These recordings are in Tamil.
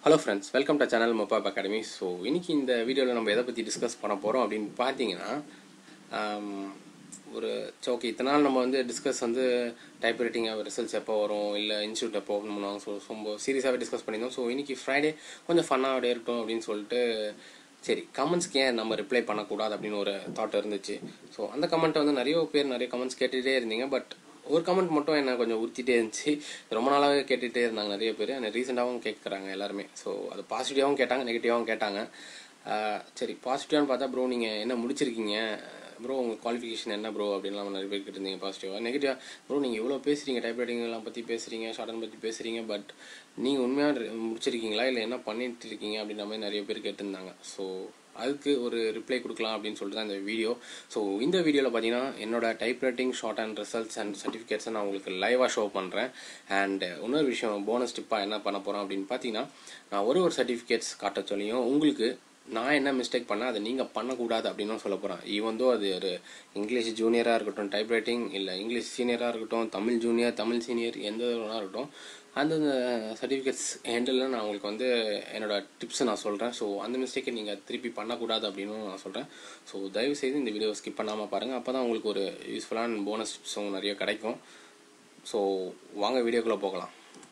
hello friends welcome to channel மொபாப் அகாடமி ஸோ இன்னைக்கு இந்த வீடியோவில் நம்ம எதை பற்றி டிஸ்கஸ் பண்ண போகிறோம் அப்படின்னு பார்த்தீங்கன்னா ஆம், ஒரு ஓகே இத்தனை நாள் நம்ம வந்து டிஸ்கஸ் வந்து டைப் ரைட்டிங் ரிசல்ட்ஸ் எப்போ வரும் இல்லை இன்ஸ்டியூட் எப்போ ஓப்பன் பண்ணுவாங்க ஸோ ரொம்ப சீரியஸாகவே டிஸ்கஸ் பண்ணியிருந்தோம் ஸோ இன்னைக்கு ஃப்ரைடே கொஞ்சம் ஃபன்னாகவே இருக்கட்டும் அப்படின்னு சொல்லிட்டு சரி கமெண்ட்ஸ்க்கு ஏன் நம்ம ரிப்ளை பண்ணக்கூடாது அப்படின்னு ஒரு தாட் இருந்துச்சு ஸோ அந்த கமெண்ட்டை வந்து நிறைய பேர் நிறைய கமெண்ட்ஸ் கேட்டுகிட்டே இருந்தீங்க பட் ஒரு கமெண்ட் மட்டும் என்ன கொஞ்சம் உறுத்திட்டே இருந்துச்சு ரொம்ப நாளாகவே கேட்டுகிட்டே இருந்தாங்க நிறைய பேர் எனக்கு ரீசெண்டாகவும் கேட்குறாங்க எல்லாருமே ஸோ அது பாசிட்டிவாகவும் கேட்டாங்க நெகட்டிவாகவும் கேட்டாங்க ஆஹ் சரி பாசிட்டிவானு பார்த்தா ப்ரோ நீங்கள் என்ன முடிச்சிருக்கீங்க ப்ரோ உங்கள் குவாலிஃபிகேஷன் என்ன ப்ரோ அப்படின்லாம் நிறைய பேர் கேட்டிருந்தீங்க பாசிட்டிவாக நெகட்டிவாக ப்ரோ நீங்கள் இவ்வளோ பேசுகிறீங்க டைப் ரைட்டிங்லாம் பற்றி பேசுகிறீங்க ஷார்டன் பற்றி பேசுகிறீங்க பட் நீங்கள் உண்மையாக முடிச்சிருக்கீங்களா இல்லை என்ன பண்ணிட்டு இருக்கீங்க அப்படின்ற மாதிரி நிறைய பேர் கேட்டிருந்தாங்க ஸோ அதுக்கு ஒரு ரிப்ளை கொடுக்கலாம் அப்படின்னு சொல்லிட்டு தான் இந்த வீடியோ ஸோ இந்த வீடியோவில் பார்த்தீங்கன்னா என்னோட type writing short and results and சர்டிஃபிகேட்ஸை நான் உங்களுக்கு லைவாக ஷோ பண்ணுறேன் அண்ட் இன்னொரு விஷயம் போனஸ் டிப்பாக என்ன பண்ண போகிறோம் அப்படின்னு பார்த்தீங்கன்னா நான் ஒரு ஒரு சர்டிஃபிகேட்ஸ் காட்ட சொல்லியும் உங்களுக்கு நான் என்ன மிஸ்டேக் பண்ணேன் அதை நீங்கள் பண்ணக்கூடாது அப்படின்னு சொல்ல போகிறேன் ஈவன் தோ அது ஒரு இங்கிலீஷ் ஜூனியராக இருக்கட்டும் டைப் ரைட்டிங் இல்லை இங்கிலீஷ் சீனியராக இருக்கட்டும் தமிழ் ஜூனியர் தமிழ் சீனியர் எந்த இதுவாக இருக்கட்டும் அந்தந்த சர்டிஃபிகேட்ஸ் ஹேண்டில் நான் உங்களுக்கு வந்து என்னோட டிப்ஸை நான் சொல்கிறேன் ஸோ அந்த மிஸ்டேக்கை நீங்கள் திருப்பி பண்ணக்கூடாது அப்படின்னு நான் சொல்கிறேன் ஸோ தயவு செய்து இந்த வீடியோ ஸ்கிப் பண்ணாமல் பாருங்கள் அப்போ தான் உங்களுக்கு ஒரு யூஸ்ஃபுல்லான போனஸ் டிப்ஸும் நிறைய கிடைக்கும் ஸோ வாங்க வீடியோக்குள்ளே போகலாம்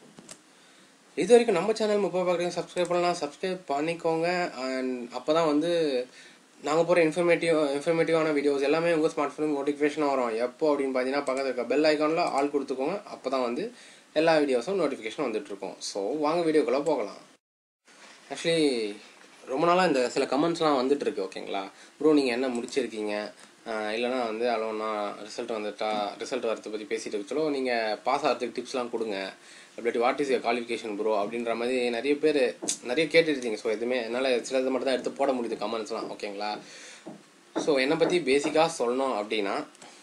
இது வரைக்கும் நம்ம சேனல் முப்பது பார்க்குறீங்க சப்ஸ்கிரைப் பண்ணலாம் சப்ஸ்கிரைப் பண்ணிக்கோங்க அண்ட் அப்போ தான் வந்து நாங்கள் போகிற இன்ஃபர்மேட்டிவ் இன்ஃபர்மேட்டிவான வீடியோஸ் எல்லாமே உங்கள் ஸ்மார்ட் ஃபோன் நோட்டிஃபிகேஷன் வரும் எப்போ அப்படின்னு பார்த்தீங்கன்னா பக்கத்தில் இருக்க பெல் ஐக்கானில் ஆல் கொடுத்துக்கோங்க அப்போ தான் வந்து எல்லா வீடியோஸும் நோட்டிஃபிகேஷன் வந்துட்டுருக்கோம் ஸோ வாங்க வீடியோக்குள்ளே போகலாம் ஆக்சுவலி ரொம்ப நாளாக இந்த சில கமெண்ட்ஸ்லாம் வந்துட்டு இருக்கு ஓகேங்களா ப்ரோ நீங்கள் என்ன முடிச்சிருக்கீங்க ஆஹ் இல்லைனா வந்து அவ்வளோனா ரிசல்ட் வந்துட்டா ரிசல்ட் வரதை பற்றி பேசிட்டு இருக்க சொல்ல நீங்கள் பாஸ் ஆகிறதுக்கு டிப்ஸ்லாம் கொடுங்க அப்படி what is your qualification bro அப்படின்ற மாதிரி நிறைய பேர் நிறைய கேட்டுருக்கீங்க ஸோ எதுவுமே என்னால் சிலது மட்டும் தான் எடுத்து போட முடியுது கமெண்ட்ஸ்லாம் ஓகேங்களா ஸோ என்னை பற்றி பேசிக்காக சொல்லணும் அப்படின்னா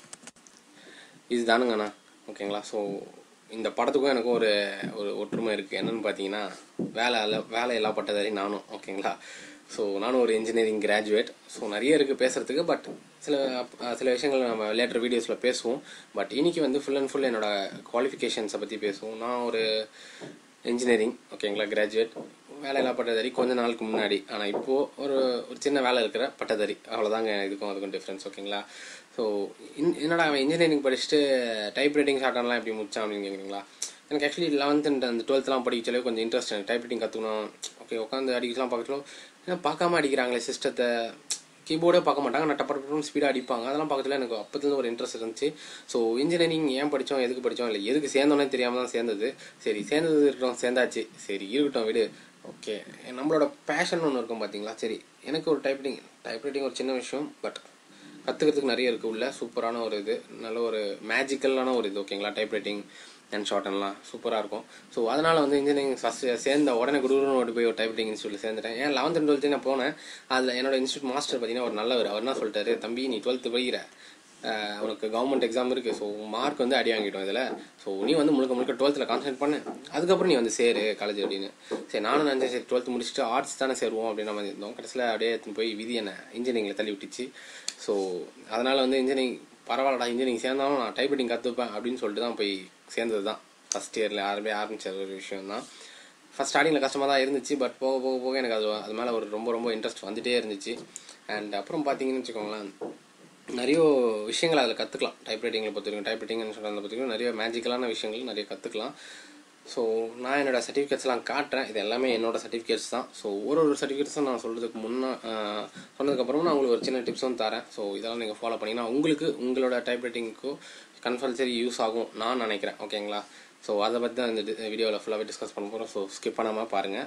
இதுதானுங்கண்ணா ஓகேங்களா ஸோ இந்த படத்துக்கும் எனக்கும் ஒரு ஒரு ஒற்றுமை இருக்குது என்னன்னு பார்த்தீங்கன்னா வேலை இல்ல வேலை எல்லா பட்டதாரி நானும் ஓகேங்களா ஸோ நானும் ஒரு இன்ஜினியரிங் கிராஜுவேட் ஸோ நிறைய இருக்குது பேசுகிறதுக்கு பட் சில அஹ், சில விஷயங்கள் நம்ம லேட்டர் வீடியோஸில் பேசுவோம் பட் இன்னைக்கு வந்து ஃபுல் அண்ட் ஃபுல் என்னோட குவாலிஃபிகேஷன்ஸை பற்றி பேசுவோம் நான் ஒரு இன்ஜினியரிங் ஓகேங்களா கிராஜுவேட் வேலையில்லா பட்டதாரி கொஞ்ச நாளுக்கு முன்னாடி ஆனால் இப்போது ஒரு ஒரு சின்ன வேலை இருக்கிற பட்டதாரி அவ்வளோதாங்க இதுக்கும் அதுக்கும் டிஃப்ரென்ஸ் ஓகேங்களா ஸோ என்னடா அவன் இன்ஜினியரிங் படிச்சுட்டு டைப் ரைட்டிங் ஷார்ட்லாம் எப்படி முடிச்சான் அப்படின்னு கேட்குறீங்களா எனக்கு ஆக்சுவலி லெவன்த் அண்ட் அந்த டுவெல்த்லாம் படிக்கச்சலே கொஞ்சம் இன்ட்ரெஸ்ட் எனக்கு டைப் ரைட்டிங் கற்றுக்கணும் ஓகே உட்காந்து அடிக்கலாம் பார்க்கறோம் ஏன்னா பார்க்காம அடிக்கிறாங்களே சிஸ்டத்தை கீபோர்டே பார்க்க மாட்டாங்க நான் டப்பர் டப்பர் ஸ்பீடாக அடிப்பாங்க அதெல்லாம் பார்க்கறதுல எனக்கு அப்போதுலேருந்து ஒரு இன்ட்ரெஸ்ட் இருந்துச்சு ஸோ இன்ஜினியரிங் ஏன் படித்தோம் எதுக்கு படித்தோம் இல்லை எதுக்கு சேர்ந்தோன்னே தெரியாமல் தான் சேர்ந்தது சரி சேர்ந்தது இருக்கட்டும் சேர்ந்தாச்சு சரி இருக்கட்டும் விடு ஓகே நம்மளோட பேஷன் ஒன்று இருக்கும் பார்த்தீங்களா சரி எனக்கு ஒரு டைப் ரைட்டிங் டைப் ரைட்டிங் ஒரு சின்ன விஷயம் பட் கற்றுக்கிறதுக்கு நிறைய இருக்குது உள்ள சூப்பரான ஒரு இது நல்ல ஒரு மேஜிக்கலான ஒரு இது ஓகேங்களா டைப் ரைட்டிங் அண்ட் ஷார்ட்டன்லாம் சூப்பராக இருக்கும் ஸோ அதனால் வந்து இன்ஜினியரிங் ஃபஸ்ட் சேர்ந்த உடனே குடுகுடுன்னு ஓடி போய் ஒரு டைப் ரைட்டிங் இன்ஸ்டியூட்டில் சேர்ந்துட்டேன் ஏன் லெவன்த் டுவெல்த்து நான் போனேன் அதில் என்னோட இன்ஸ்டியூட் மாஸ்டர் பார்த்தீங்கன்னா ஒரு நல்லவர் அவர் என்ன சொல்லிட்டாரு தம்பி நீ டுவெல்த்து படிக்கிற ஆஹ் உனக்கு கவர்மெண்ட் எக்ஸாம் இருக்குது ஸோ மார்க் வந்து அடி வாங்கிட்டோம் இதில் ஸோ நீ வந்து முழுக்க முழுக்க டுவெல்த்தில் கான்சன்ட்ரேட் பண்ணு அதுக்கப்புறம் நீ வந்து சேரு காலேஜ் அப்படின்னு சரி நானும் நினச்சேன் சரி டுவெல்த்து முடிச்சுட்டு ஆர்ட்ஸ் தானே சேருவோம் அப்படின்ற மாதிரி இருந்தோம் கடைசியில் அப்படியே எடுத்துன்னு போய் விதி என்ன இன்ஜினியரிங்கில் தள்ளி விட்டுச்சு ஸோ அதனால் வந்து இன்ஜினியரிங் பரவாயில்லடா இன்ஜினியரிங் சேர்ந்தாலும் நான் டைப் ரைட்டிங் கற்றுப்பேன் அப்படின்னு சொல்லிட்டு தான் போய் சேர்ந்தது தான் ஃபஸ்ட் இயரில் ஆரம்பி ஆரம்பிச்ச ஒரு விஷயம் தான் ஃபஸ்ட் ஸ்டார்டிங்கில் கஷ்டமாக தான் இருந்துச்சு பட் போக போக போக எனக்கு அது அது மேலே ஒரு ரொம்ப ரொம்ப இன்ட்ரெஸ்ட் வந்துட்டே இருந்துச்சு அண்ட் அப்புறம் பார்த்தீங்கன்னு வச்சுக்கோங்களேன் நிறைய விஷயங்கள் அதில் கற்றுக்கலாம் டைப் ரைட்டிங்கில் பொறுத்த வரைக்கும் டைப் ரைட்டிங்னு சொல்கிறத பற்றியும் நிறைய மேஜிக்கலான விஷயங்கள் நிறைய கற்றுக்கலாம் ஸோ நான் என்னோட சர்டிஃபிகேட்ஸ்லாம் காட்டுறேன் இது எல்லாமே என்னோட சர்டிஃபிகேட்ஸ் தான் ஸோ ஒரு ஒரு சர்டிஃபிகேட்ஸும் நான் சொல்கிறதுக்கு முன்னே சொன்னதுக்கப்புறமா நான் உங்களுக்கு ஒரு சின்ன டிப்ஸும் தரேன் ஸோ இதெல்லாம் நீங்கள் ஃபாலோ பண்ணிங்கன்னா உங்களுக்கு உங்களோட டைப் ரைட்டிங்க்கு கன்ஃபல்சரி யூஸ் ஆகும் நான் நினைக்கிறேன் ஓகேங்களா ஸோ அதை பற்றி தான் இந்த வீடியோவில் ஃபுல்லாகவே டிஸ்கஸ் பண்ண போகிறோம் ஸோ ஸ்கிப் பண்ணாமல் பாருங்கள்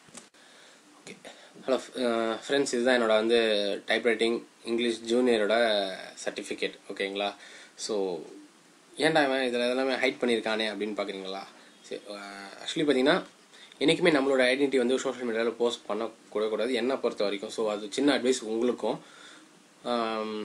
ஓகே ஹலோ ஃப்ரெண்ட்ஸ் இதுதான் என்னோட வந்து டைப் ரைட்டிங் இங்கிலீஷ் ஜூனியரோட சர்டிஃபிகேட் ஓகேங்களா ஸோ ஏன்டா இவன் இதில் எல்லாமே ஹைட் பண்ணியிருக்கானே அப்படின்னு பார்க்குறீங்களா சரி ஆக்சுவலி பார்த்தீங்கன்னா என்றைக்குமே நம்மளோட ஐடென்டிட்டி வந்து சோஷியல் மீடியாவில் போஸ்ட் பண்ணக்கூடாது என்னை பொறுத்த வரைக்கும் ஸோ அது சின்ன அட்வைஸ் உங்களுக்கும் ஆம்,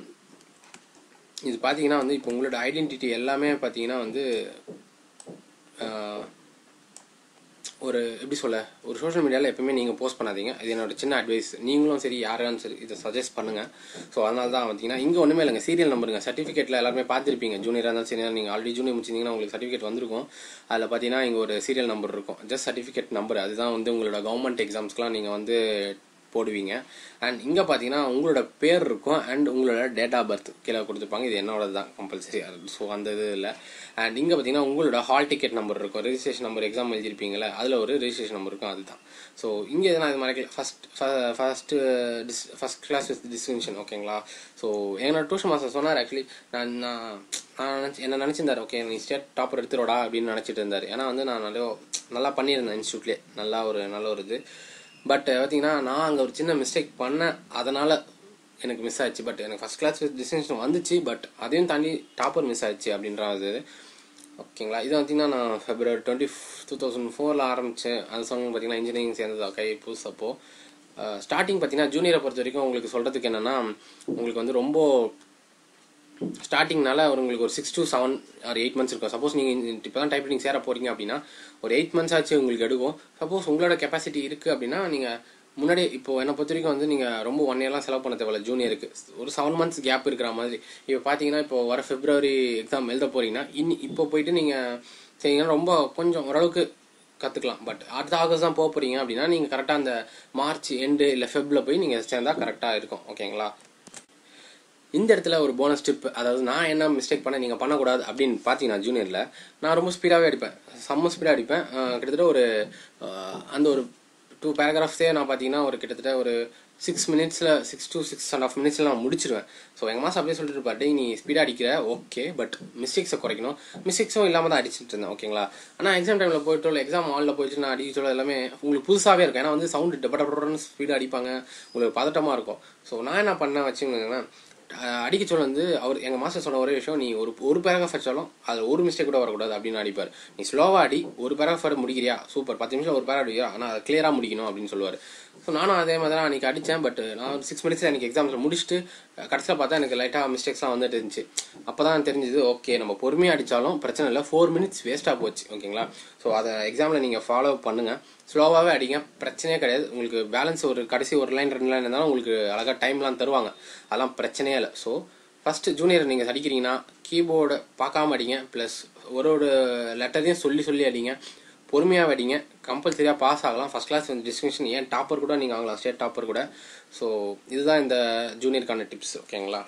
இது பார்த்தீங்கன்னா வந்து இப்போ உங்களோட ஐடென்டிட்டி எல்லாமே பார்த்தீங்கன்னா வந்து ஒரு எப்படி சொல்ல ஒரு சோஷியல் மீடியாவில் எப்பவுமே நீங்கள் போஸ்ட் பண்ணாதீங்க இது என்னோட சின்ன அட்வைஸ் நீங்களும் சரி யாராலும் சரி இதை சஜஸ்ட் பண்ணுங்கள் ஸோ அதனால தான் பார்த்தீங்கன்னா இங்கே ஒன்றுமே இல்லைங்க சீரியல் நம்பருங்க சர்டிஃபிகேட்டில் எல்லாருமே பார்த்துருப்பீங்க ஜூனியராக இருந்தாலும் சரி நீங்கள் ஆல்ரெடி ஜூனியர் முடிச்சிருந்தீங்கன்னா உங்களுக்கு சர்டிஃபிகேட் வந்திருக்கும் அதில் பார்த்தீங்கன்னா இங்கே ஒரு சீரியல் நம்பர் இருக்கும் ஜஸ்ட் சர்டிஃபிகேட் நம்பர் அதுதான் வந்து உங்களோட கவர்மெண்ட் எக்ஸாம்ஸ்க்குலாம் நீங்கள் வந்து போடுவீங்க அண்ட் இங்கே பார்த்தீங்கன்னா உங்களோட பேர் இருக்கும் அண்ட் உங்களோட டேட் ஆஃப் பர்த் கீழே கொடுத்துருப்பாங்க இது என்னோட தான் கம்பல்சரி ஸோ அந்த இது இல்லை அண்ட் இங்கே பார்த்தீங்கன்னா உங்களோட ஹால் டிக்கெட் நம்பர் இருக்கும் ரெஜிஸ்ட்ரேஷன் நம்பர் எக்ஸாம் எழுதிருப்பீங்களே அதில் ஒரு ரெஜிஸ்ட்ரேஷன் நம்பர் இருக்கும் அதுதான் ஸோ இங்கே நான் இது மறக்கல ஃபஸ்ட் ஃபஸ்ட்டு டிஸ் ஃபஸ்ட் கிளாஸ் வித் டிஸ்டிங்ஷன் ஓகேங்களா ஸோ என்னோட டியூஷன் மாஸ்டர் சொன்னார் ஆக்சுவலி நான் நான் நான் நினச்சி என்ன நினச்சிருந்தார் ஓகே நீ ஸ்டேட் டாப்பர் எடுத்துருடா அப்படின்னு நினச்சிட்டு இருந்தார் ஏன்னா வந்து நான் நல்லா நல்லா பண்ணியிருந்தேன் இன்ஸ்டியூட்லேயே நல்லா ஒரு நல்ல ஒரு இது பட் பார்த்தீங்கன்னா நான் அங்கே ஒரு சின்ன மிஸ்டேக் பண்ணேன் அதனால் எனக்கு மிஸ் ஆச்சு பட் எனக்கு ஃபஸ்ட் கிளாஸ் டிஸ்டிங்ஷன் வந்துச்சு பட் அதையும் தாண்டி டாப்பர் மிஸ் ஆச்சு அப்படின்றது ஓகேங்களா இது பார்த்தீங்கன்னா நான் ஃபெப்ரவரி டுவெண்ட்டி டூ தௌசண்ட் ஃபோரில் ஆரம்பித்தேன் அது சொன்ன பார்த்தீங்கன்னா இன்ஜினியரிங் சேர்ந்தது கை புதுசப்போ ஸ்டார்டிங் பார்த்தீங்கன்னா ஜூனியரை பொறுத்த வரைக்கும் உங்களுக்கு சொல்கிறதுக்கு என்னென்னா உங்களுக்கு வந்து ரொம்ப ஸ்டார்டிங்னால ஒரு உங்களுக்கு ஒரு six to seven or eight months இருக்கும் சப்போஸ் நீங்கள் இப்போ தான் டைப் ரைட்டிங் சேர போகிறீங்க அப்படின்னா ஒரு எயிட் மந்த்ஸ் ஆச்சு உங்களுக்கு எடுக்கும் சப்போஸ் உங்களோட கெப்பாசிட்டி இருக்குது அப்படின்னா நீங்கள் முன்னாடி இப்போ என்னை பொறுத்த வரைக்கும் வந்து நீங்கள் ரொம்ப ஒன் இயர்லாம் செலவு பண்ண தேவையில்ல ஜூனியருக்கு ஒரு செவன் மந்த்ஸ் கேப் இருக்கிற மாதிரி இப்போ பார்த்தீங்கன்னா இப்போ வர பிப்ரவரி எக்ஸாம் எழுத போறீங்கன்னா இன்னி இப்போ போயிட்டு நீங்கள் செய்யுங்கன்னா ரொம்ப கொஞ்சம் ஓரளவுக்கு கற்றுக்கலாம் பட் அடுத்த ஆகஸ்ட் தான் போக போகிறீங்க அப்படின்னா நீங்கள் கரெக்டாக அந்த மார்ச் எண்டு இல்லை ஃபெப்பில் போய் நீங்கள் சேர்ந்தா கரெக்டாக இருக்கும் ஓகேங்களா இந்த இடத்துல ஒரு போனஸ் டிப் அதாவது நான் என்ன மிஸ்டேக் பண்ண நீங்கள் பண்ணக்கூடாது அப்படின்னு பார்த்தீங்கன்னா ஜூனியரில் நான் ரொம்ப ஸ்பீடாகவே அடிப்பேன் செம்ம ஸ்பீடாக அடிப்பேன் கிட்டத்தட்ட ஒரு அந்த ஒரு டூ பேராகிராஃப்ஸே நான் பார்த்தீங்கன்னா ஒரு கிட்டத்தட்ட ஒரு சிக்ஸ் மினிட்ஸில் six to six and half மினிட்ஸில் நான் முடிச்சிருவேன் ஸோ எங்கள் மாதம் அப்படியே சொல்லிட்டு இருப்பார் டே நீ ஸ்பீடாக அடிக்கிற ஓகே பட் மிஸ்டேக்ஸை குறைக்கணும் மிஸ்டேக்ஸும் இல்லாமல் தான் அடிச்சுட்டு இருந்தேன் ஓகேங்களா ஆனால் எக்ஸாம் டைமில் போயிட்டு எக்ஸாம் ஹாலில் போயிட்டு நான் அடிக்க எல்லாமே உங்களுக்கு புதுசாகவே இருக்கும் ஏன்னா வந்து சவுண்டு டபடபடன்னு ஸ்பீடாக அடிப்பாங்க உங்களுக்கு பதட்டமாக இருக்கும் ஸோ நான் என்ன பண்ணேன் வச்சுக்கோங்களேன் அடிக்க சொல்ல வந்து அவர் எங்கள் மாஸ்டர் சொன்ன ஒரே விஷயம் நீ ஒரு ஒரு பேராகிராஃப் அடிச்சாலும் அதில் ஒரு மிஸ்டேக் கூட வரக்கூடாது அப்படின்னு அடிப்பார் நீ ஸ்லோவாக அடி ஒரு பேராகிராஃப் முடிக்கிறியா சூப்பர் பத்து நிமிஷம் ஒரு பேரா அடிக்கிறியா ஆனால் அதை கிளியராக முடிக்கணும் அப்படின்னு சொல்லுவார் ஸோ நானும் அதே மாதிரி தான் அன்றைக்கி அடித்தேன் பட் நான் சிக்ஸ் மினிட்ஸில் எனக்கு எக்ஸாம்ஸில் முடிச்சுட்டு கடைசியில் பார்த்தா எனக்கு லைட்டாக மிஸ்டேக்ஸ்லாம் வந்துட்டு இருந்துச்சு அப்போ தான் தெரிஞ்சது ஓகே நம்ம பொறுமையாக அடித்தாலும் பிரச்சனை இல்லை ஃபோர் மினிட்ஸ் வேஸ்ட்டாக போச்சு ஓகேங்களா ஸோ அதை எக்ஸாமில் நீங்கள் ஃபாலோ பண்ணுங்கள் ஸ்லோவாகவே அடிங்க பிரச்சனையே கிடையாது உங்களுக்கு பேலன்ஸ் ஒரு கடைசி ஒரு லைன் ரெண்டு லைன் இருந்தாலும் உங்களுக்கு அழகாக டைம்லாம் தருவாங்க அதெல்லாம் பிரச்சனையே இல்லை ஸோ ஃபஸ்ட்டு ஜூனியர் நீங்கள் அடிக்கிறீங்கன்னா கீபோர்டை பார்க்காம அடிங்க ப்ளஸ் ஒரு ஒரு லெட்டரையும் சொல்லி சொல்லி அடிங்க பொறுமையாக அடிங்க கம்பல்சரியாக பாஸ் ஆகலாம் ஃபஸ்ட் கிளாஸ் வந்து டிஸ்டிங்ஷன் ஏன் டாப்பர் கூட நீங்கள் ஆகலாம் ஸ்டேட் டாப்பர் கூட ஸோ இதுதான் இந்த ஜூனியருக்கான டிப்ஸ் ஓகேங்களா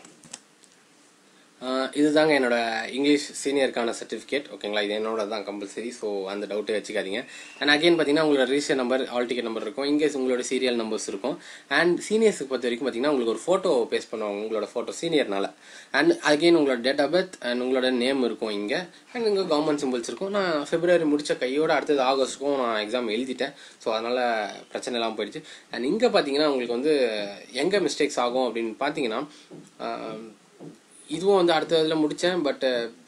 இதுதாங்க என்னோட இங்கிலீஷ் சீனியருக்கான சர்டிஃபிகேட் ஓகேங்களா இது என்னோட தான் கம்பல்சரி ஸோ அந்த டவுட்டே வச்சுக்காதீங்க அண்ட் அகைன் பார்த்தீங்கன்னா உங்களோட register number hall ticket number இருக்கும் இங்கேஸ் உங்களோட சீரியல் நம்பர்ஸ் இருக்கும் அண்ட் சீனியர்ஸுக்கு பொறுத்த வரைக்கும் பார்த்தீங்கன்னா உங்களுக்கு ஒரு ஃபோட்டோ பேஸ்ட் பண்ணுவாங்க உங்களோட ஃபோட்டோ சீனியர்னால அண்ட் அகைன் உங்களோட டேட் ஆஃப் பர்த் அண்ட் உங்களோட நேம் இருக்கும் இங்கே அண்ட் இங்கே கவர்மெண்ட் சிம்பிள்ஸ் இருக்கும் நான் பிப்ரவரி முடிச்ச கையோட அடுத்தது ஆகஸ்ட்டுக்கும் நான் எக்ஸாம் எழுதிட்டேன் ஸோ அதனால் பிரச்சனை எல்லாம் போயிடுச்சு அண்ட் இங்கே பார்த்தீங்கன்னா உங்களுக்கு வந்து எங்கே மிஸ்டேக்ஸ் ஆகும் அப்படின்னு பார்த்தீங்கன்னா இதுவும் வந்து அடுத்த இதில் முடித்தேன் பட்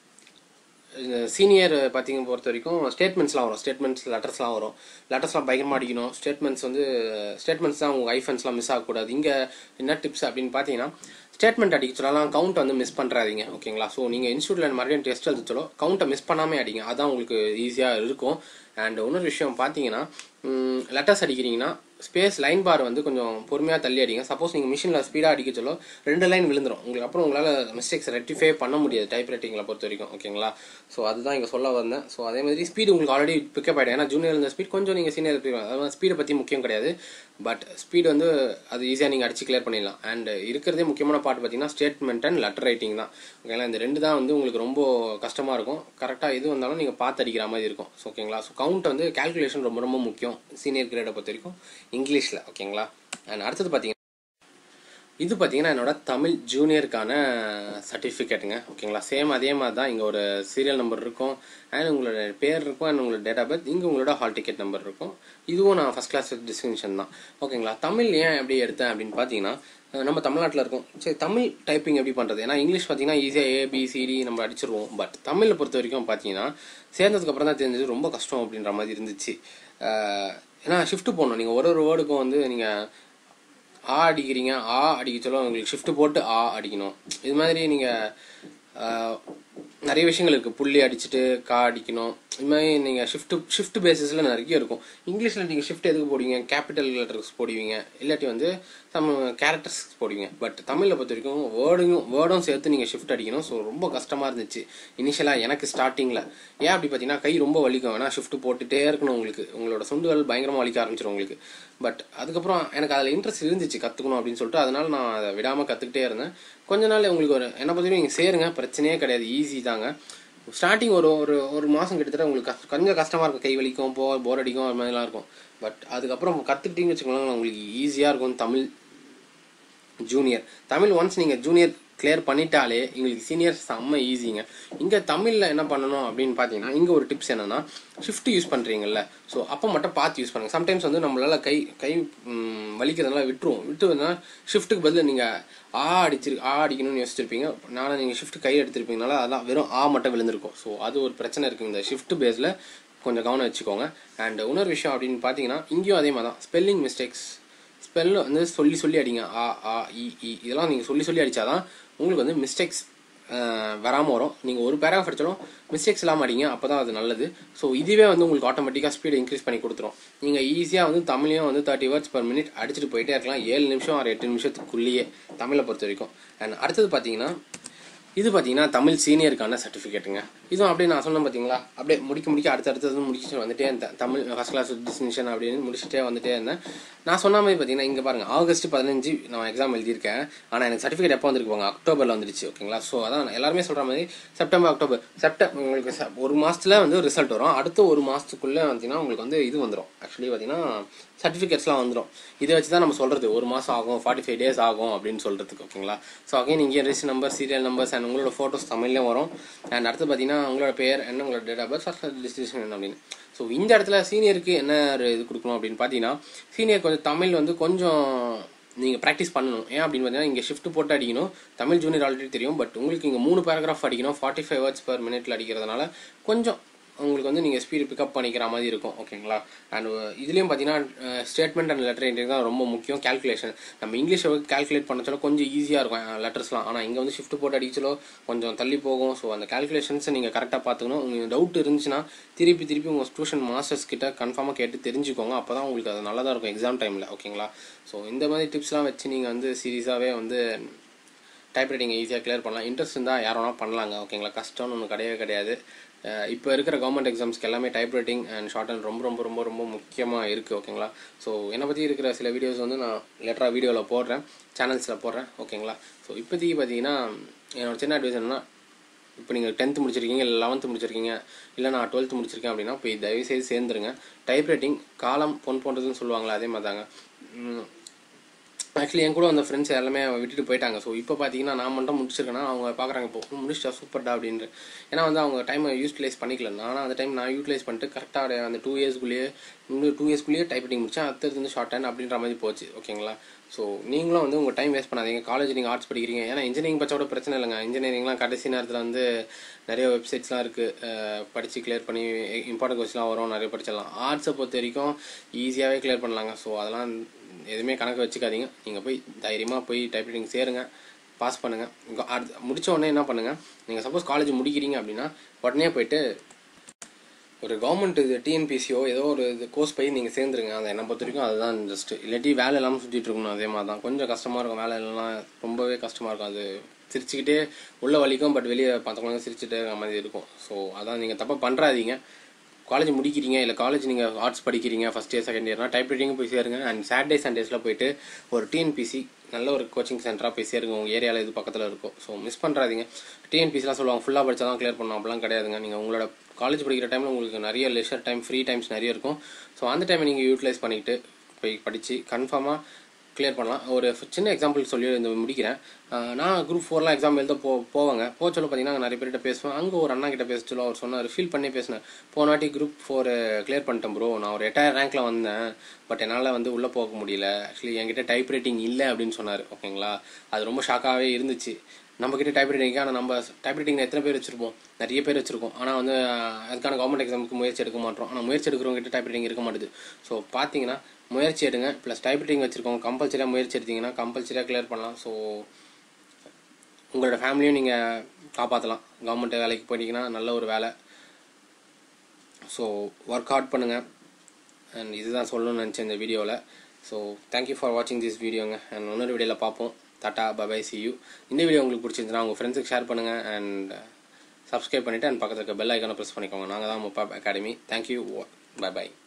சீனியர் பார்த்தீங்க பொறுத்த வரைக்கும் ஸ்டேட்மெண்ட்ஸ்லாம் வரும் ஸ்டேட்மெண்ட்ஸ் லெட்டர்ஸ்லாம் வரும் லெட்டர்ஸ்லாம் பயங்கரமாக அடிக்கணும் ஸ்டேட்மெண்ட்ஸ் வந்து ஸ்டேட்மெண்ட்ஸ் தான் உங்கள் ஐஃபன்ஸ்லாம் மிஸ் ஆகக்கூடாது இங்கே என்ன டிப்ஸ் அப்படின்னு பார்த்தீங்கன்னா ஸ்டேட்மெண்ட் அடிக்க சொல்லலாம் கவுண்ட் வந்து மிஸ் பண்ணுறாதீங்க ஓகேங்களா ஸோ நீங்கள் இன்ஸ்டியூட்டில் மறுபடியும் டெஸ்ட் எழுத சொல்லோ கவுண்ட்டை மிஸ் பண்ணாமே அடிங்க அதான் உங்களுக்கு ஈஸியாக இருக்கும் அண்ட் இன்னொரு விஷயம் பார்த்தீங்கன்னா லெட்டர்ஸ் அடிக்கிறீங்கன்னா ஸ்பேஸ் லைன் பார் வந்து கொஞ்சம் பொறுமையாக தள்ளி அடிங்க சப்போஸ் நீங்கள் மிஷினில் ஸ்பீடாக அடிக்க சொல்ல ரெண்டு லைன் விழுந்துடும் உங்களுக்கு அப்புறம் உங்களால் மிஸ்டேக்ஸ் ரெக்டிஃபை பண்ண முடியாது டைப் ரைட்டிங்கில் பொறுத்த வரைக்கும் ஓகேங்களா ஸோ அதுதான் இங்கே சொல்ல வந்தேன் ஸோ அதே மாதிரி ஸ்பீடு உங்களுக்கு ஆல்ரெடி பிக்கப் ஆகிடும் ஏன்னா ஜூனியர் இருந்த ஸ்பீட் கொஞ்சம் நீங்கள் சீனியர் அதாவது ஸ்பீடை பற்றி முக்கியம் கிடையாது பட் ஸ்பீடு வந்து அது ஈஸியாக நீங்கள் அடிச்சு கிளியர் பண்ணிடலாம் அண்ட் இருக்கிறதே முக்கியமான பார்ட் பார்த்தீங்கன்னா ஸ்டேட்மெண்ட் அண்ட் லெட்டர் ரைட்டிங் தான் ஓகேங்களா இந்த ரெண்டு தான் வந்து உங்களுக்கு ரொம்ப கஷ்டமாக இருக்கும் கரெக்டாக எது வந்தாலும் நீங்கள் பார்த்து அடிக்கிற மாதிரி இருக்கும் ஸோ ஓகேங்களா ஸோ கவுண்ட் வந்து கேல்குலேஷன் ரொம்ப ரொம்ப முக்கியம் சீனியர் கிரேடை பொறுத்த வரைக்கும் இங்கிலீஷில் ஓகேங்களா அண்ட் அடுத்தது பார்த்தீங்கன்னா இது பார்த்தீங்கன்னா என்னோட தமிழ் ஜூனியருக்கான சர்டிஃபிகேட்டுங்க ஓகேங்களா சேம் அதே மாதிரி தான் இங்கே ஒரு சீரியல் நம்பர் இருக்கும் அண்ட் உங்களோட பேர் இருக்கும் அண்ட் உங்களோட டேட் ஆஃப் பர்த் இங்கே உங்களோட ஹால் டிக்கெட் நம்பர் இருக்கும் இதுவும் நான் ஃபஸ்ட் கிளாஸ் டிஸ்டிங்ஷன் தான் ஓகேங்களா தமிழ் ஏன் எப்படி எடுத்தேன் அப்படின்னு பார்த்தீங்கன்னா நம்ம தமிழ்நாட்டில் இருக்கோம் சரி தமிழ் டைப்பிங் எப்படி பண்ணுறது ஏன்னா இங்கிலீஷ் பார்த்தீங்கன்னா ஈஸியாக ஏபிசிடி நம்ம அடிச்சிருவோம் பட் தமிழை பொறுத்த வரைக்கும் பார்த்தீங்கன்னா சேர்ந்ததுக்கப்புறம் தான் தெரிஞ்சது ரொம்ப கஷ்டம் அப்படின்ற மாதிரி இருந்துச்சு ஏன்னா ஷிஃப்ட் போடணும் நீங்கள் ஒரு ஒரு வேர்டுக்கும் வந்து நீங்கள் ஆ அடிக்கிறீங்க ஆ அடிக்க சொல்ல உங்களுக்கு ஷிஃப்ட் போட்டு ஆ அடிக்கணும் இது மாதிரி நீங்கள் நிறைய விஷயங்கள் இருக்குது புள்ளி அடிச்சுட்டு கா அடிக்கணும் இது மாதிரி நீங்கள் ஷிஃப்ட் ஷிஃப்ட் பேசிஸில் நிறைய இருக்கும் இங்கிலீஷில் நீங்கள் ஷிஃப்ட் எதுக்கு போடுவீங்க கேபிட்டல் லெட்டர்ஸ் போடுவீங்க இல்லாட்டி வந்து சம் கேரக்டர்ஸ் போடுவீங்க பட் தமிழில் பொறுத்த வரைக்கும் வேர்டும் வேர்டும் சேர்த்து நீங்கள் ஷிஃப்ட் அடிக்கணும் ஸோ ரொம்ப கஷ்டமாக இருந்துச்சு இனிஷியலாக எனக்கு ஸ்டார்டிங்கில் ஏன் அப்படி பார்த்தீங்கன்னா கை ரொம்ப வலிக்கும் ஏன்னா ஷிஃப்ட் போட்டுகிட்டே இருக்கணும் உங்களுக்கு உங்களோட சுண்டுகள் பயங்கரமாக வலிக்க ஆரம்பிச்சிடும் உங்களுக்கு பட் அதுக்கப்புறம் எனக்கு அதில் இன்ட்ரெஸ்ட் இருந்துச்சு கற்றுக்கணும் அப்படின்னு சொல்லிட்டு அதனால நான் அதை விடாமல் கற்றுக்கிட்டே இருந்தேன் கொஞ்ச நாள் உங்களுக்கு ஒரு என்ன பொறுத்த நீங்கள் சேருங்க பிரச்சனையே கிடையாது ஈஸி தாங்க ஸ்டார்டிங் ஒரு ஒரு ஒரு மாதம் கிட்டத்தட்ட உங்களுக்கு கஷ்ட- கொஞ்சம் கஷ்டமாக இருக்கும் கை வலிக்கும் போ போர் அடிக்கும் அது மாதிரிலாம் இருக்கும் பட் அதுக்கப்புறம் கற்றுக்கிட்டீங்கன்னு வச்சுக்கோங்களேன் உங்களுக்கு ஈஸியாக இருக்கும் தமிழ் ஜூனியர் தமிழ் ஒன்ஸ் நீங்கள் ஜூனியர் கிளியர் பண்ணிட்டாலே எங்களுக்கு சீனியர் செம்ம ஈஸிங்க இங்கே தமிழில் என்ன பண்ணணும் அப்படின்னு பார்த்தீங்கன்னா இங்கே ஒரு டிப்ஸ் என்னன்னா ஷிஃப்ட் யூஸ் பண்ணுறீங்கல்ல ஸோ அப்போ மட்டும் பார்த்து யூஸ் பண்ணுங்க சம்டைம்ஸ் வந்து நம்மளால கை கை ம், வலிக்கிறதுனால விட்டுருவோம் விட்டு வந்தா ஷிஃப்ட்டுக்கு பதில் நீங்கள் ஆ அடிச்சிரு ஆ அடிக்கணும்னு யோசிச்சிருப்பீங்க நானும் நீங்கள் ஷிஃப்ட் கை எடுத்திருப்பீங்கனால அதான் வெறும் ஆ மட்டும் விழுந்திருக்கும் ஸோ அது ஒரு பிரச்சனை இருக்குது இந்த ஷிஃப்ட் பேஸில் கொஞ்சம் கவனம் வச்சுக்கோங்க அண்ட் இன்னொரு விஷயம் அப்படின்னு பார்த்தீங்கன்னா இங்கேயும் அதே மாதிரி தான் ஸ்பெல்லிங் மிஸ்டேக்ஸ் ஸ்பெல் வந்து சொல்லி சொல்லி அடிங்க ஆ ஆ இ இ இதெல்லாம் நீங்கள் சொல்லி சொல்லி அடிச்சாதான் உங்களுக்கு வந்து மிஸ்டேக்ஸ் வராமல் வரும் நீங்கள் ஒரு பேராக படித்தாலும் மிஸ்டேக்ஸ் இல்லாமல் அடிங்க அப்போ தான் அது நல்லது ஸோ இதுவே வந்து உங்களுக்கு ஆட்டோமேட்டிக்காக ஸ்பீடு இன்க்ரீஸ் பண்ணி கொடுத்துரும் நீங்கள் ஈஸியாக வந்து தமிழையும் வந்து தேர்ட்டி வேர்ட்ஸ் பர் மினிட் அடிச்சுட்டு போயிட்டே இருக்கலாம் ஏழு நிமிஷம் ஆறு எட்டு நிமிஷத்துக்குள்ளேயே தமிழை பொறுத்த வரைக்கும் அண்ட் அடுத்தது பார்த்தீங்கன்னா இது பார்த்தீங்கன்னா தமிழ் சீனியருக்கான சர்டிஃபிகேட்டுங்க இதுவும் அப்படியே நான் சொன்னேன் பார்த்தீங்களா அப்படியே முடிக்க முடிக்க அடுத்த அடுத்தது முடிச்சுட்டு வந்துட்டே இருந்தேன் தமிழ் ஃபஸ்ட் கிளாஸ் டிஸ்டிங்ஷன் அப்படின்னு முடிச்சுட்டே வந்துட்டே இருந்தேன் நான் சொன்ன மாதிரி பார்த்தீங்கன்னா இங்கே பாருங்க ஆகஸ்ட் பதினஞ்சு நான் எக்ஸாம் எழுதியிருக்கேன் ஆனால் எனக்கு சர்டிஃபிகேட் எப்போ வந்திருக்கு போங்க அக்டோபரில் வந்துருச்சு ஓகேங்களா ஸோ அதான் எல்லாருமே சொல்கிற மாதிரி செப்டம்பர் அக்டோபர் செப்டம்பர் உங்களுக்கு செ- ஒரு மாதத்தில் வந்து ரிசல்ட் வரும் அடுத்த ஒரு மாதத்துக்குள்ளே பார்த்தீங்கன்னா உங்களுக்கு வந்து இது வந்துடும் ஆக்சுவலி பார்த்தீங்கன்னா சர்டிஃபிகேட்ஸ்லாம் வந்துடும் இதை வச்சு தான் நம்ம சொல்கிறது ஒரு மாதம் ஆகும் ஃபார்ட்டி ஃபைவ் டேஸ் ஆகும் அப்படின்னு சொல்கிறதுக்கு ஓகேங்களா ஸோ அகைன் இங்கே register number serial numbers and உங்களோட ஃபோட்டோஸ் தமிழ்லேயும் வரும் அண்ட் அடுத்து பார்த்தீங்கன்னா உங்களோட பேர் என்ன உங்களோட date of birth first distinction என்ன அப்படின்னு ஸோ இந்த இடத்துல சீனியருக்கு என்ன ஒரு இது கொடுக்கணும் அப்படின்னு பார்த்தீங்கன்னா சீனியர் கொஞ்சம் தமிழ் வந்து கொஞ்சம் நீங்கள் ப்ராக்டிஸ் பண்ணணும் ஏன் அப்படின்னு பார்த்தீங்கன்னா இங்கே ஷிஃப்ட் போட்டு அடிக்கணும் தமிழ் ஜூனியர் ஆல்ரெடி தெரியும் பட் உங்களுக்கு இங்கே மூணு பேராகிராஃப் அடிக்கணும் ஃபார்ட்டி ஃபைவ் வேர்ட்ஸ் பர் மினிட்ல அடிக்கிறதுனால கொஞ்சம் உங்களுக்கு வந்து நீங்கள் ஸ்பீடு பிக்கப் பண்ணிக்கிற மாதிரி இருக்கும் ஓகேங்களா அண்ட் இதுலேயும் பார்த்தீங்கன்னா ஸ்டேட்மெண்ட் அண்ட் லெட்டர் என்ட்ரி தான் ரொம்ப முக்கியம் கால்குலேஷன் நம்ம இங்கிலீஷை கால்குலேட் பண்ண சொல்ல கொஞ்சம் ஈஸியாக இருக்கும் லெட்டர்ஸ்லாம் ஆனால் இங்கே வந்து ஷிஃப்ட் போட்டு அடிச்சலோ கொஞ்சம் தள்ளி போகும் ஸோ அந்த கால்குலேஷன்ஸை நீங்கள் கரெக்டாக பார்த்துக்கணும் உங்களுக்கு டவுட் இருந்துச்சுன்னா திருப்பி திருப்பி உங்கள் டியூஷன் மாஸ்டர்ஸ் கிட்ட கன்ஃபார்மாக கேட்டு தெரிஞ்சுக்கோங்க அப்போ தான் உங்களுக்கு அது நல்லதாக இருக்கும் எக்ஸாம் டைமில் ஓகேங்களா ஸோ இந்த மாதிரி டிப்ஸ்லாம் வச்சு நீங்கள் வந்து சீரியஸாகவே வந்து டைப்ரைட்டிங்கை ஈஸியாக கிளியர் பண்ணலாம் இன்ட்ரெஸ்ட் இருந்தால் யார் வேணால் பண்ணலாங்க ஓகேங்களா கஷ்டம்னு ஒன்று கிடையவே கிடையாது அஹ் இப்போ இருக்கிற கவர்மெண்ட் எக்ஸாம்ஸ்க்கு எல்லாமே டைப்ரைட்டிங் அண்ட் ஷார்ட் அண்ட் ரொம்ப ரொம்ப ரொம்ப ரொம்ப முக்கியமாக இருக்குது ஓகேங்களா ஸோ என்னை பற்றி இருக்கிற சில வீடியோஸ் வந்து நான் லெட்டராக வீடியோவில் போடுறேன் சேனல்ஸில் போடுறேன் ஓகேங்களா ஸோ இப்போதைக்கு பார்த்தீங்கன்னா என்னோட சின்ன அட்வைஸ் என்னன்னா இப்போ நீங்கள் டென்த்து முடிச்சிருக்கீங்க இல்லை லெவன்த்து முடிச்சிருக்கீங்க இல்லை நான் டுவெல்த்து முடிச்சிருக்கேன் அப்படின்னா போய் தயவு செய்து சேர்ந்துருங்க டைப்ரைட்டிங் காலம் பொன் போன்றதுன்னு சொல்லுவாங்களே அதே மாதிரி தாங்க உம், ஆக்சுவலி என் கூட அந்த ஃப்ரெண்ட்ஸ் எல்லாமே விட்டுட்டு போயிட்டாங்க ஸோ இப்போ பார்த்தீங்கன்னா நான் மட்டும் முடிச்சிருக்கேன்னா அவங்க பார்க்குறாங்க இப்போ முடிச்சிட்டா சூப்பர்டா அப்படின்ட்டு ஏன்னா வந்து அவங்க டைமை யூட்டிலைஸ் பண்ணிக்கல ஆனால் அந்த டைம் நான் யூட்டிலைஸ் பண்ணிட்டு கரெக்டாக அந்த டூ இயர்ஸ்க்குள்ளேயே இன்னும் டூ இயர்ஸ்க்குள்ளேயே டைப்பிங் முடிச்சேன் அடுத்தது வந்து ஷார்ட் ஹேண்ட் அப்படின்ற மாதிரி போச்சு ஓகேங்களா ஸோ நீங்களும் வந்து உங்கள் டைம் வேஸ்ட் பண்ணாதீங்க காலேஜ் நீங்கள் ஆர்ட்ஸ் படிக்கிறீங்க ஏன்னா இன்ஜினியரிங் படிச்சா கூட பிரச்சனை இல்லைங்க இன்ஜினியரிங்லாம் கடைசி நேரத்தில் வந்து நிறைய வெப்சைட்ஸ்லாம் இருக்குது படித்து கிளியர் பண்ணி இம்பார்ட்டன்ட் கொஸ்டின்லாம் வரும் நிறைய படிச்சிடலாம் ஆர்ட்ஸை பொறுத்த வரைக்கும் ஈஸியாகவே கிளியர் பண்ணலாங்க ஸோ அதெல்லாம் எதுவுமே கணக்கு வச்சுக்காதீங்க நீங்கள் போய் தைரியமாக போய் டைப்ரைட்டிங் சேருங்க பாஸ் பண்ணுங்கள் உங்க அடுத்து முடிச்ச உடனே என்ன பண்ணுங்கள் நீங்கள் சப்போஸ் காலேஜ் முடிக்கிறீங்க அப்படின்னா உடனே போயிட்டு ஒரு கவர்மெண்ட் இது டிஎன்பிசியோ ஏதோ ஒரு இது கோர்ஸ் போய் நீங்கள் சேர்ந்துருங்க அதை என்ன பொறுத்த வரைக்கும் அதுதான் ஜஸ்ட் இல்லாட்டி வேலை இல்லாமல் சுற்றிட்டு இருக்கணும் அதே மாதிரி தான் கொஞ்சம் கஷ்டமாக இருக்கும் வேலை இல்லைன்னா ரொம்பவே கஷ்டமாக இருக்கும் அது சிரிச்சுக்கிட்டே உள்ள வலிக்கும் பட் வெளியே பார்த்தவங்க சிரிச்சுட்டே இருக்க மாதிரி இருக்கும் ஸோ அதான் நீங்கள் தப்பாக பண்ணுறாதீங்க காலேஜ் முடிக்கிறீங்க இல்லை காலேஜ் நீங்கள் ஆர்ட்ஸ் படிக்கிறீங்க ஃபஸ்ட் இயர் செகண்ட் இயர்னா டைப்ரைட்டிங் போய் சேருங்க அண்ட் சாட்டர்டே சண்டேஸில் போயிட்டு ஒரு டிஎன்பிசி நல்ல ஒரு கோச்சிங் சென்டராக போய் சேருங்க உங்கள் ஏரியாவில் இது பக்கத்தில் இருக்கும் ஸோ மிஸ் பண்ணுறாதீங்க டிஎன்பிசிலாம் சொல்லுவாங்க ஃபுல்லாக படிச்சா தான் கிளியர் பண்ணணும் அப்படிலாம் கிடையாதுங்க நீங்கள் உங்களோட காலேஜ் படிக்கிற டைமில் உங்களுக்கு நிறைய லெஷர் டைம் ஃப்ரீ டைம்ஸ் நிறைய இருக்கும் ஸோ அந்த டைமை நீங்கள் யூட்டிலைஸ் பண்ணிக்கிட்டு போய் படித்து கன்ஃபார்மாக கிளியர் பண்ணலாம் ஒரு சின்ன எக்ஸாம்பிள் சொல்லி இந்த முடிக்கிறேன் அஹ் நான் குரூப் ஃபோர்லாம் எக்ஸாம் எழுத போ போவாங்க போக சொல்ல பார்த்தீங்கன்னா நிறைய பேர்கிட்ட பேசுவேன் அங்கே ஒரு அண்ணா கிட்ட பேச சொல்ல அவர் சொன்னார் ஃபீல் பண்ணி பேசினேன் போன வாட்டி குரூப் ஃபோர் கிளியர் பண்ணிட்டேன் ப்ரோ நான் ஒரு எட்டாயிரம் ரேங்க்ல வந்தேன் பட் என்னால் வந்து உள்ளே போக முடியல ஆக்சுவலி என்கிட்ட டைப் ரைட்டிங் இல்லை அப்படின்னு சொன்னார் ஓகேங்களா அது ரொம்ப ஷாக்காகவே இருந்துச்சு நம்ம கிட்ட டைப் ரைட்டிங் ஆனால் நம்ம டைப் ரைட்டிங் எத்தனை பேர் வச்சிருப்போம் நிறைய பேர் வச்சிருக்கோம் ஆனால் வந்து அஹ், அதுக்கான கவர்மெண்ட் எக்ஸாமுக்கு முயற்சி எடுக்க மாட்டோம் ஆனால் முயற்சி எடுக்கிறவங்க கிட்ட டைப் ரைட்டிங் இருக்க மாட்டுது ஸோ பார்த்தீங்கன்னா முயற்சி எடுங்க ப்ளஸ் டைப் ரைட்டிங் வச்சிருக்கோங்க கம்பல்சரியாக முயற்சி எடுத்தீங்கன்னா கம்பல்சரியாக கிளியர் பண்ணலாம் ஸோ உங்களோட ஃபேமிலியும் நீங்கள் காப்பாற்றலாம் கவர்மெண்ட் வேலைக்கு போயிட்டீங்கன்னா நல்ல ஒரு வேலை ஸோ ஒர்க் ஹார்ட் பண்ணுங்கள் அண்ட் இதுதான் சொல்லணும்னு நினச்சேன் இந்த வீடியோவில் ஸோ தேங்க்யூ ஃபார் வாட்சிங் திஸ் வீடியோங்க அண்ட் இன்னொரு வீடியோவில் பார்ப்போம் டாட்டா பபாய் சி யூ இந்த வீடியோ உங்களுக்கு பிடிச்சிருந்துச்சுன்னா உங்கள் ஃப்ரெண்ட்ஸுக்கு ஷேர் பண்ணுங்கள் அண்ட் சப்ஸ்கிரைப் பண்ணிவிட்டு அண்ட் பக்கத்தில் இருக்க பெல் ஐக்கானை ப்ரெஸ் பண்ணிக்கோங்க நாங்கள் தான் முப்பா அகாடமி தேங்க்யூ பை பாய்